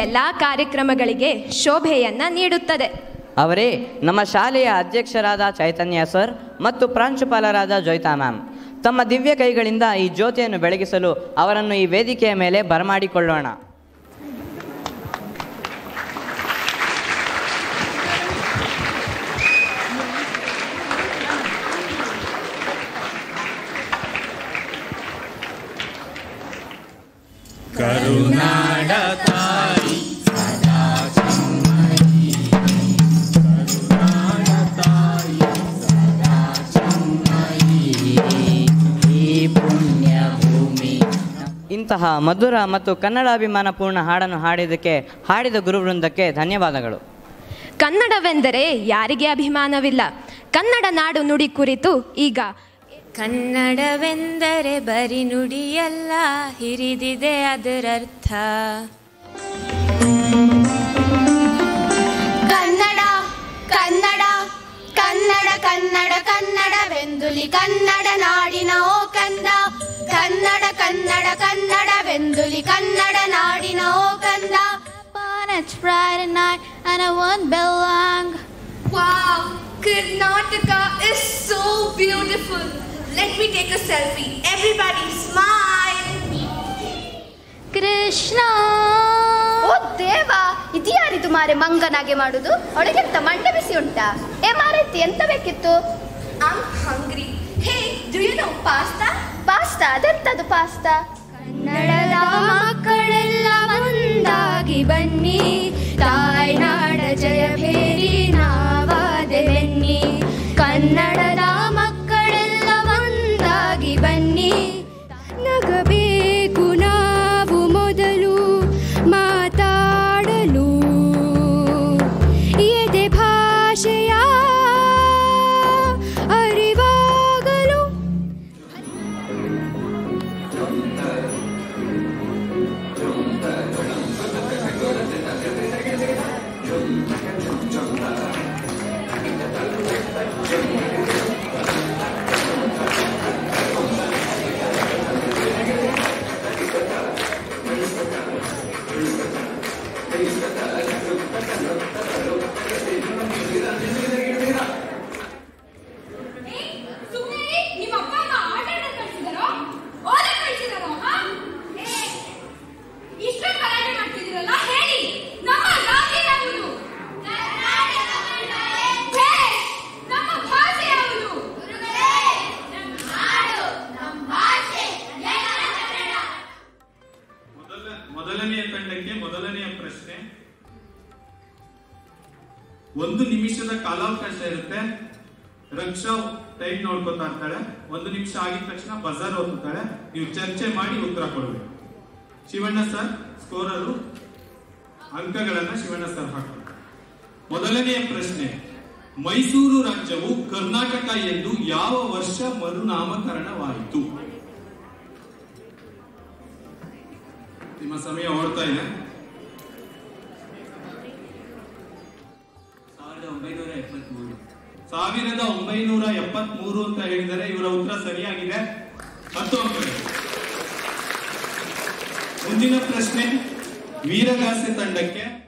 ಎಲ್ಲ ಕಾರ್ಯಕ್ರಮಗಳಿಗೆ ಶೋಭೆಯನ್ನ ನೀಡುತ್ತದೆ ಅವರೇ ನಮ್ಮ ಶಾಲೆಯ ಅಧ್ಯಕ್ಷರಾದ ಚೈತನ್ಯ ಸರ್ ಮತ್ತು ಪ್ರಾಂಶುಪಾಲರಾದ ಜೋಯ್ತಾ ಮ್ಯಾಮ್ ತಮ್ಮ ದಿವ್ಯ ಕೈಗಳಿಂದ ಈ ಜ್ಯೋತಿಯನ್ನು ಬೆಳಗಿಸಲು ಅವರನ್ನು ಈ ವೇದಿಕೆಯ ಮೇಲೆ ಬರಮಾಡಿಕೊಳ್ಳೋಣ ಕರುನಾಡ ತಾಯಿ ಸದಾ ಚೆಮ್ಮಯಿ. ಕರುನಾಡ ತಾಯಿ ಸದಾ ಚೆಮ್ಮಯಿ. ಈ ಪುಣ್ಯ ಭೂಮಿ ಇಂತಹ ಮಧುರ ಮತ್ತು ಕನ್ನಡಾಭಿಮಾನಪೂರ್ಣ ಹಾಡನ್ನು ಹಾಡಿದ್ದಕ್ಕೆ ಹಾಡಿದ ಗುರುವೃಂದಕ್ಕೆ ಧನ್ಯವಾದಗಳು ಕನ್ನಡವೆಂದರೆ ಯಾರಿಗೆ ಅಭಿಮಾನವಿಲ್ಲ ಕನ್ನಡ ನಾಡು ನುಡಿ ಕುರಿತು ಈಗ ಕನ್ನಡವೆಂದರೆ ಬರಿ ನುಡಿಯಲ್ಲ ಹಿರಿದಿದೆ ಅದರರ್ಥ ಕನ್ನಡ ಕನ್ನಡ ಕನ್ನಡ ಕನ್ನಡ ಕನ್ನಡವೆಂದುಲಿ ಕನ್ನಡ ನಾಡಿನ ಓ ಕಂದ ಕನ್ನಡ ಕನ್ನಡ ಕನ್ನಡವೆಂದುಲಿ ಕನ್ನಡ ನಾಡಿನ ಓ ಕಂದ It's Friday night and I won't belong. Wow, Karnataka is so beautiful. Let me take a selfie. Everybody smile. Krishna. ಓ ದೇವ ಇದ್ಯಾರಿದು ಮಾರೆ ಮಂಗನಾಗೆ ಮಾಡುದು ಒಳಗೆಂತ ಮಂಡೆ ಬಿಸಿ ಉಂಟಾ ಏ ಮಾರೈತಿ ಎಂತ ಬೇಕಿತ್ತು I'm hungry. Hey, do you know pasta? Pasta ಅದೆಂತದು ಪಾಸ್ತಾ ಕನ್ನಡದ ಮಕ್ಕಳೆಲ್ಲ ಒಂದಾಗಿ ಬನ್ನಿ ತಾಯ್ನಾಡ ಜಯ ಭೇರಿ ನಾವಾದೆ ಬನ್ನಿ ಕನ್ನಡದ ಮಕ್ಕಳೆಲ್ಲ ಒಂದಾಗಿ ಬನ್ನಿ ನಗಬೇಕು ನಾವು ಮೊದಲು ಮಾತಾಡಲು ಎದೆ ಭಾಷೆಯ ಅರಿವಾಗಲು ನಿಮ್ಮ ಅಪ್ಪ ಅಮ್ಮ ಆಟ ಆಡಕ್ ಕಳ್ಸಿದಾರೋ ಓದಕ್ ಕಳ್ಸಿದಾರೋ ಹಾ? ಏ, ಇಷ್ಟೊಂದ್ ಗಲಾಟೆ ಮಾಡ್ತಿದ್ದೀರಲ್ಲ ಹೇಳಿ ನಮ್ಮ ರಾಜ್ಯ ಯಾವುದು ಹೇ, ನಮ್ಮ ಭಾಷೆ ಯಾವುದು ಮೊದಲ ಮೊದಲನೆಯ ತಂಡಕ್ಕೆ ಮೊದಲನೆಯ ಪ್ರಶ್ನೆ ಒಂದು ನಿಮಿಷದ ಕಾಲಾವಕಾಶ ಇರುತ್ತೆ ರಕ್ಷಾ ಟೈಮ್ ನೋಡ್ಕೊತಾ ಇರ್ತಾಳೆ ಒಂದು ನಿಮಿಷ ಆಗಿದ ತಕ್ಷಣ ಬಜಾರ್ ಓದ್ತಾಳೆ ನೀವು ಚರ್ಚೆ ಮಾಡಿ ಉತ್ತರ ಕೊಡಬೇಕು ಶಿವಣ್ಣ ಸರ್ ಸ್ಕೋರರು ಅಂಕಗಳನ್ನ ಶಿವಣ್ಣ ಸರ್ ಹಾಕ್ತಾರೆ ಮೊದಲನೆಯ ಪ್ರಶ್ನೆ ಮೈಸೂರು ರಾಜ್ಯವು ಕರ್ನಾಟಕ ಎಂದು ಯಾವ ವರ್ಷ ಮರುನಾಮಕರಣವಾಯಿತು ನಿಮ್ಮ ಸಮಯ ಓಡ್ತಾ ಇದೆ ಸಾವಿರದ ಒಂಬೈನೂರ ಎಪ್ಪತ್ಮೂರು ಸಾವಿರದ ಒಂಬೈನೂರ ಎಪ್ಪತ್ಮೂರು ಅಂತ ಹೇಳಿದರೆ ಇವರ ಉತ್ತರ ಸರಿಯಾಗಿದೆ ಹತ್ತು ಅಂಕಗಳು ಮುಂದಿನ ಪ್ರಶ್ನೆ ವೀರಗಾಸೆ ತಂಡಕ್ಕೆ